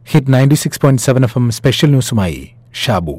hit ninety six point seven F M special ന്യൂസുമായി Shabu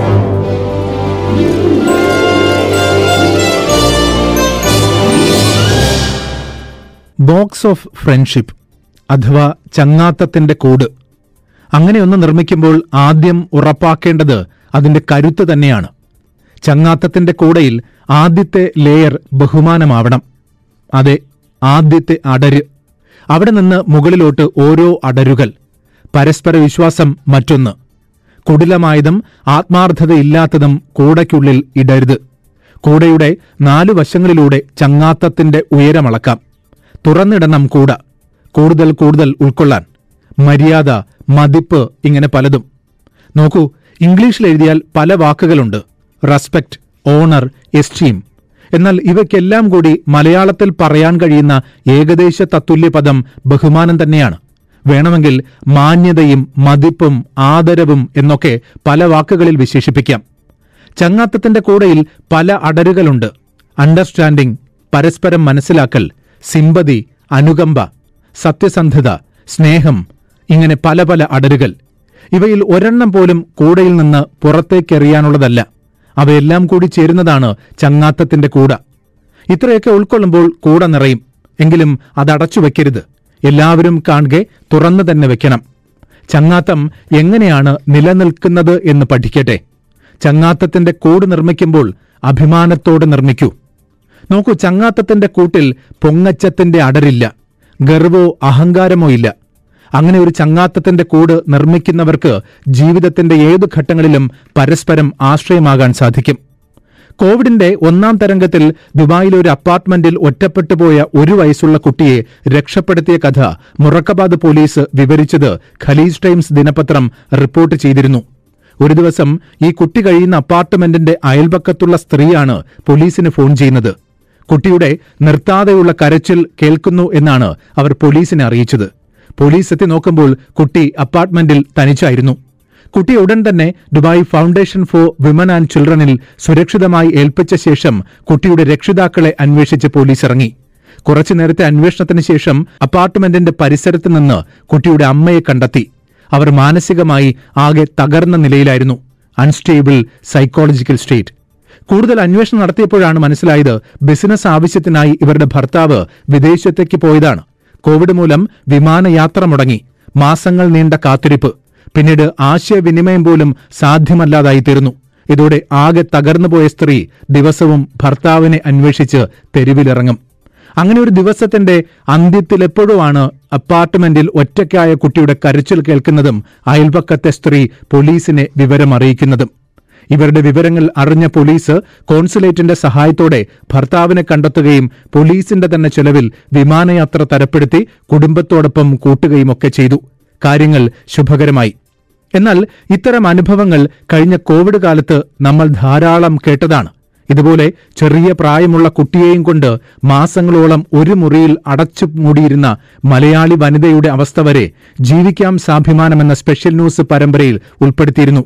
box of friendship അഥവാ ചങ്ങാത്തത്തിന്റെ കൂട് അങ്ങനെയൊന്ന് നിർമ്മിക്കുമ്പോൾ ആദ്യം ഉറപ്പാക്കേണ്ടത് അതിന്റെ കരുത്ത് തന്നെയാണ് ചങ്ങാത്തത്തിന്റെ കൂടയിൽ ആദ്യത്തെ ലെയർ ബഹുമാനമാവണം അതെ ആദ്യത്തെ അടര് അവിടെ നിന്ന് മുകളിലോട്ട് ഓരോ അടരുകൾ പരസ്പര വിശ്വാസം മറ്റൊന്ന് കുടിലമായതും ആത്മാർത്ഥതയില്ലാത്തതും കൂടയ്ക്കുള്ളിൽ ഇടരുത് കൂടയുടെ നാലു വശങ്ങളിലൂടെ ചങ്ങാത്തത്തിന്റെ ഉയരമളക്കാം തുറന്നിടണം കൂട കൂടുതൽ കൂടുതൽ ഉൾക്കൊള്ളാൻ മര്യാദ മതിപ്പ് ഇങ്ങനെ പലതും നോക്കൂ ഇംഗ്ലീഷിൽ എഴുതിയാൽ പല വാക്കുകളുണ്ട് റെസ്പെക്ട് ഓണർ എസ്റ്റീം എന്നാൽ ഇവയ്ക്കെല്ലാം കൂടി മലയാളത്തിൽ പറയാൻ കഴിയുന്ന ഏകദേശ തത്തുല്യ പദം ബഹുമാനം തന്നെയാണ് വേണമെങ്കിൽ മാന്യതയും മതിപ്പും ആദരവും എന്നൊക്കെ പല വാക്കുകളിൽ വിശേഷിപ്പിക്കാം ചങ്ങാത്തത്തിന്റെ കൂടയിൽ പല അടരുകളുണ്ട് അണ്ടർസ്റ്റാൻഡിംഗ് പരസ്പരം മനസ്സിലാക്കൽ സിമ്പതി അനുകമ്പ സത്യസന്ധത സ്നേഹം ഇങ്ങനെ പല പല അടരുകൾ ഇവയിൽ ഒരെണ്ണം പോലും കൂടയിൽ നിന്ന് പുറത്തേക്കെറിയാനുള്ളതല്ല അവയെല്ലാം കൂടി ചേരുന്നതാണ് ചങ്ങാത്തത്തിന്റെ കൂട ഇത്രയൊക്കെ ഉൾക്കൊള്ളുമ്പോൾ കൂട നിറയും എങ്കിലും അതടച്ചു വെക്കരുത് എല്ലാവരും കാണുകെ തുറന്നു തന്നെ വെക്കണം ചങ്ങാത്തം എങ്ങനെയാണ് നിലനിൽക്കുന്നത് എന്ന് പഠിക്കട്ടെ ചങ്ങാത്തത്തിന്റെ കൂട് നിർമ്മിക്കുമ്പോൾ അഭിമാനത്തോടെ നിർമ്മിക്കൂ നോക്കൂ ചങ്ങാത്തത്തിന്റെ കൂട്ടിൽ പൊങ്ങച്ചത്തിന്റെ അടരില്ല ഗർവോ അഹങ്കാരമോ ഇല്ല അങ്ങനെ ഒരു ചങ്ങാത്തത്തിന്റെ കൂട് നിർമ്മിക്കുന്നവർക്ക് ജീവിതത്തിന്റെ ഏതു ഘട്ടങ്ങളിലും പരസ്പരം ആശ്രയമാകാൻ സാധിക്കും കോവിഡിന്റെ ഒന്നാം തരംഗത്തിൽ ദുബായിലെ ഒരു അപ്പാർട്ട്മെന്റിൽ ഒറ്റപ്പെട്ടുപോയ ഒരു വയസ്സുള്ള കുട്ടിയെ രക്ഷപ്പെടുത്തിയ കഥ മുറക്കബാദ് പോലീസ് വിവരിച്ചത് ഖലീജ് ടൈംസ് ദിനപത്രം റിപ്പോർട്ട് ചെയ്തിരുന്നു ഒരു ദിവസം ഈ കുട്ടി കഴിയുന്ന അപ്പാർട്ട്മെന്റിന്റെ അയൽപക്കത്തുള്ള സ്ത്രീയാണ് പോലീസിന് ഫോൺ ചെയ്യുന്നത് കുട്ടിയുടെ നിർത്താതെയുള്ള കരച്ചിൽ കേൾക്കുന്നു എന്നാണ് അവർ പോലീസിനെ അറിയിച്ചത് പോലീസ് എത്തി നോക്കുമ്പോൾ കുട്ടി അപ്പാർട്ട്മെന്റിൽ തനിച്ചായിരുന്നു കുട്ടിയെ ഉടൻ തന്നെ Dubai foundation for women and ചിൽഡ്രനിൽ സുരക്ഷിതമായി ഏൽപ്പിച്ച ശേഷം കുട്ടിയുടെ രക്ഷിതാക്കളെ അന്വേഷിച്ച് പോലീസ് ഇറങ്ങി കുറച്ചു നേരത്തെ അന്വേഷണത്തിന് ശേഷം അപ്പാർട്ട്മെന്റിന്റെ പരിസരത്ത് നിന്ന് കുട്ടിയുടെ അമ്മയെ കണ്ടെത്തി അവർ മാനസികമായി ആകെ തകർന്ന നിലയിലായിരുന്നു അൺസ്റ്റേബിൾ സൈക്കോളജിക്കൽ സ്റ്റേറ്റ് കൂടുതൽ അന്വേഷണം നടത്തിയപ്പോഴാണ് മനസ്സിലായത് ബിസിനസ് ആവശ്യത്തിനായി ഇവരുടെ ഭർത്താവ് വിദേശത്തേക്ക് പോയതാണ് കോവിഡ് മൂലം വിമാനയാത്ര മുടങ്ങി മാസങ്ങൾ നീണ്ട കാത്തിരിപ്പ് പിന്നീട് ആശയവിനിമയം പോലും സാധ്യമല്ലാതായി തീർന്നു ഇതോടെ ആകെ തകർന്നുപോയ സ്ത്രീ ദിവസവും ഭർത്താവിനെ അന്വേഷിച്ച് തെരുവിലിറങ്ങും അങ്ങനെ ഒരു ദിവസത്തിന്റെ അന്ത്യത്തിലെപ്പോഴുമാണ് അപ്പാർട്ട്മെന്റിൽ ഒറ്റയ്ക്കായ കുട്ടിയുടെ കരച്ചിൽ കേൾക്കുന്നതും അയൽപക്കത്തെ സ്ത്രീ പോലീസിനെ വിവരമറിയിക്കുന്നതും ഇവരുടെ വിവരങ്ങൾ അറിഞ്ഞ പോലീസ് കോൺസുലേറ്റിന്റെ സഹായത്തോടെ ഭർത്താവിനെ കണ്ടെത്തുകയും പോലീസിന്റെ തന്നെ ചെലവിൽ വിമാനയാത്ര തരപ്പെടുത്തി കുടുംബത്തോടൊപ്പം കൂട്ടുകയുമൊക്കെ ചെയ്തു കാര്യങ്ങൾ ശുഭകരമായി എന്നാൽ ഇത്തരം അനുഭവങ്ങൾ കഴിഞ്ഞ കോവിഡ് കാലത്ത് നമ്മൾ ധാരാളം കേട്ടതാണ് ഇതുപോലെ ചെറിയ പ്രായമുള്ള കുട്ടിയെയും കൊണ്ട് മാസങ്ങളോളം ഒരു മുറിയിൽ അടച്ചു മൂടിയിരുന്ന മലയാളി വനിതയുടെ അവസ്ഥ വരെ ജീവിക്കാം സാഭിമാനമെന്ന സ്പെഷ്യൽ ന്യൂസ് പരമ്പരയിൽ ഉൾപ്പെടുത്തിയിരുന്നു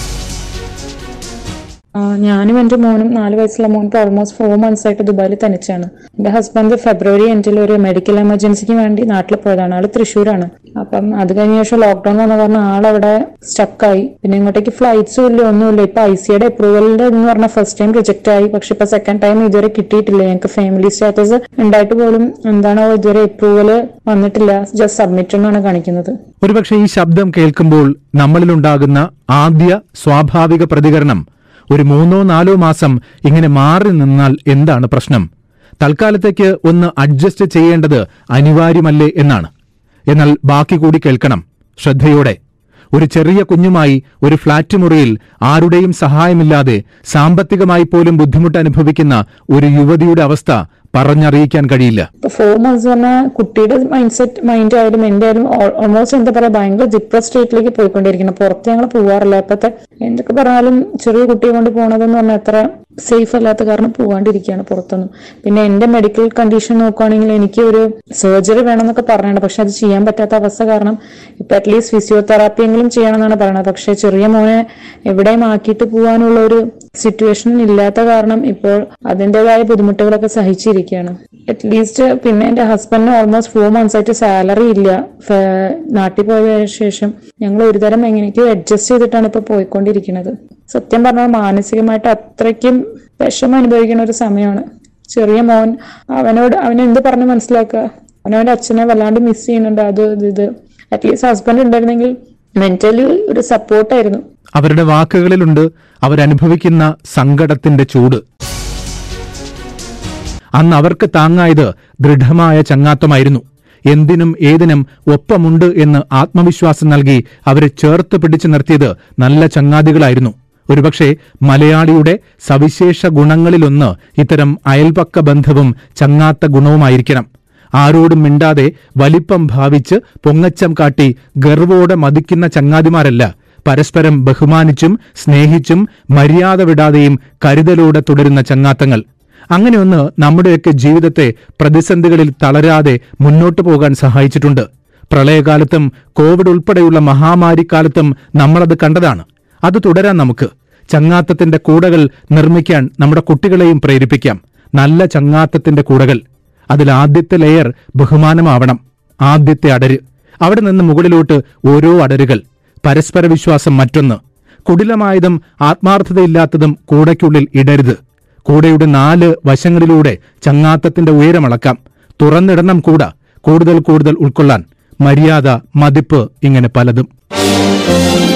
ആ, ഞാനും എൻ്റെ മോനും നാല് വയസ്സുള്ള മോൻ ഇപ്പോൾ ഓൾമോസ്റ്റ് ഫോർ മന്ത്സ് ആയിട്ട് ദുബായിൽ തനിച്ചാണ് എൻ്റെ ഹസ്ബൻഡ് ഫെബ്രുവരി എൻഡിൽ ഒരു മെഡിക്കൽ എമർജൻസിക്ക് വേണ്ടി നാട്ടിൽ പോയതാണ് ആള് തൃശ്ശൂരാണ് അപ്പം അത് കഴിഞ്ഞ ശേഷം ലോക്ക്ഡൌൺ വന്ന കാരണം ആളവിടെ സ്റ്റക്കായി പിന്നെ ഇങ്ങോട്ടേക്ക് ഫ്ലൈറ്റ്സും ഇല്ല ഒന്നുമില്ല ഇപ്പൊ ഐ സിയുടെ അപ്രൂവലിന്റെ എന്ന് പറഞ്ഞാൽ ഫസ്റ്റ് ടൈം റിജക്ട് ആയി പക്ഷെ ഇപ്പൊ സെക്കൻഡ് ടൈം ഇതുവരെ കിട്ടിയിട്ടില്ല ഞങ്ങൾക്ക് ഫാമിലി സ്റ്റാറ്റസ് ഉണ്ടായിട്ട് പോലും എന്താണോ ഇതുവരെ അപ്രൂവൽ വന്നിട്ടില്ല ജസ്റ്റ് സബ്മിറ്റ് എന്നാണ് കാണിക്കുന്നത് ഒരുപക്ഷെ ഈ ശബ്ദം കേൾക്കുമ്പോൾ നമ്മളിലുണ്ടാകുന്ന ആദ്യ സ്വാഭാവിക പ്രതികരണം ഒരു മൂന്നോ നാലോ മാസം ഇങ്ങനെ മാറി നിന്നാൽ എന്താണ് പ്രശ്നം തൽക്കാലത്തേക്ക് ഒന്ന് അഡ്ജസ്റ്റ് ചെയ്യേണ്ടത് അനിവാര്യമല്ലേ എന്നാണ് എന്നാൽ ബാക്കി കൂടി കേൾക്കണം ശ്രദ്ധയോടെ ഒരു ചെറിയ കുഞ്ഞുമായി ഒരു ഫ്ളാറ്റ് മുറിയിൽ ആരുടെയും സഹായമില്ലാതെ സാമ്പത്തികമായി പോലും ബുദ്ധിമുട്ട് അനുഭവിക്കുന്ന ഒരു യുവതിയുടെ അവസ്ഥ പറഞ്ഞറിയിക്കാൻ കഴിയില്ല ഇപ്പൊ ഫോർ മന്ത്സ് പറഞ്ഞാൽ കുട്ടിയുടെ മൈൻഡ് സെറ്റ് മൈൻഡ് ആയാലും എന്റെ ആയാലും ഓൾമോസ്റ്റ് എന്താ പറയാ ഭയങ്കര ഡിപ്രസ് സ്റ്റേറ്റിലേക്ക് പോയിക്കൊണ്ടിരിക്കണം പുറത്ത് ഞങ്ങൾ പോവാറില്ല അപ്പത്തെ എന്തൊക്കെ പറഞ്ഞാലും ചെറിയ കുട്ടിയെ കൊണ്ട് പോണതെന്ന് പറഞ്ഞാൽ അത്ര സേഫ് അല്ലാത്ത കാരണം പോവാണ്ടിരിക്കുകയാണ് പുറത്തൊന്നും പിന്നെ എന്റെ മെഡിക്കൽ കണ്ടീഷൻ നോക്കുവാണെങ്കിൽ എനിക്ക് ഒരു സർജറി വേണമെന്നൊക്കെ പറഞ്ഞിട്ടുണ്ട് പക്ഷെ അത് ചെയ്യാൻ പറ്റാത്ത അവസ്ഥ കാരണം ഇപ്പൊ അറ്റ്ലീസ്റ്റ് ഫിസിയോതെറാപ്പി എങ്കിലും ചെയ്യണമെന്നാണ് പറയുന്നത് പക്ഷെ ചെറിയ മോനെ എവിടെയും ആക്കിയിട്ട് പോകാനുള്ള ഒരു സിറ്റുവേഷൻ ഇല്ലാത്ത കാരണം ഇപ്പോൾ അതിൻ്റെതായ ബുദ്ധിമുട്ടുകളൊക്കെ സഹിച്ചിരിക്കുകയാണ് അറ്റ്ലീസ്റ്റ് പിന്നെ എന്റെ ഹസ്ബൻഡിന് ഓൾമോസ്റ്റ് ഫോർ മന്ത്സ് ആയിട്ട് സാലറി ഇല്ല ഫ- നാട്ടിൽ പോയ ശേഷം ഞങ്ങൾ ഒരുതരം എങ്ങനെയൊക്കെയോ അഡ്ജസ്റ്റ് ചെയ്തിട്ടാണ് ഇപ്പൊ പോയിക്കൊണ്ടിരിക്കുന്നത് സത്യം പറഞ്ഞാൽ മാനസികമായിട്ട് അത്രയ്ക്കും വിഷമം അനുഭവിക്കുന്ന ഒരു സമയമാണ് ചെറിയ മോൻ അവനോട് അവനെ എന്ത് പറഞ്ഞ് മനസ്സിലാക്കുക അവനവന്റെ അച്ഛനെ വല്ലാണ്ട് മിസ് ചെയ്യുന്നുണ്ട് അത് ഇത് ഇത് അറ്റ്ലീസ്റ്റ് ഹസ്ബൻഡ് ഉണ്ടായിരുന്നെങ്കിൽ മെന്റലി ഒരു സപ്പോർട്ടായിരുന്നു അവരുടെ വാക്കുകളിലുണ്ട് അവരനുഭവിക്കുന്ന സങ്കടത്തിന്റെ ചൂട് അന്ന് അവർക്ക് താങ്ങായത് ദൃഢമായ ചങ്ങാത്തമായിരുന്നു എന്തിനും ഏതിനും ഒപ്പമുണ്ട് എന്ന് ആത്മവിശ്വാസം നൽകി അവരെ ചേർത്ത് പിടിച്ചു നിർത്തിയത് നല്ല ചങ്ങാതികളായിരുന്നു ഒരുപക്ഷെ മലയാളിയുടെ സവിശേഷ ഗുണങ്ങളിലൊന്ന് ഇത്തരം അയൽപക്ക ബന്ധവും ചങ്ങാത്ത ഗുണവുമായിരിക്കണം ആരോടും മിണ്ടാതെ വലിപ്പം ഭാവിച്ച് പൊങ്ങച്ചം കാട്ടി ഗർവോടെ മതിക്കുന്ന ചങ്ങാതിമാരല്ല പരസ്പരം ബഹുമാനിച്ചും സ്നേഹിച്ചും മര്യാദ വിടാതെയും കരുതലോടെ തുടരുന്ന ചങ്ങാത്തങ്ങൾ അങ്ങനെയൊന്ന് നമ്മുടെയൊക്കെ ജീവിതത്തെ പ്രതിസന്ധികളിൽ തളരാതെ മുന്നോട്ടു പോകാൻ സഹായിച്ചിട്ടുണ്ട് പ്രളയകാലത്തും കോവിഡ് ഉൾപ്പെടെയുള്ള മഹാമാരിക്കാലത്തും നമ്മളത് കണ്ടതാണ് അത് തുടരാൻ നമുക്ക് ചങ്ങാത്തത്തിന്റെ കൂടകൾ നിർമ്മിക്കാൻ നമ്മുടെ കുട്ടികളെയും പ്രേരിപ്പിക്കാം നല്ല ചങ്ങാത്തത്തിന്റെ കൂടകൾ അതിൽ ആദ്യത്തെ ലെയർ ബഹുമാനമാവണം ആദ്യത്തെ അടര് അവിടെ നിന്ന് മുകളിലോട്ട് ഓരോ അടരുകൾ പരസ്പര വിശ്വാസം മറ്റൊന്ന് കുടിലമായതും ആത്മാർത്ഥതയില്ലാത്തതും കൂടയ്ക്കുള്ളിൽ ഇടരുത് കൂടയുടെ നാല് വശങ്ങളിലൂടെ ചങ്ങാത്തത്തിന്റെ ഉയരമളക്കാം തുറന്നിടണം കൂട കൂടുതൽ കൂടുതൽ ഉൾക്കൊള്ളാൻ മര്യാദ മതിപ്പ് ഇങ്ങനെ പലതും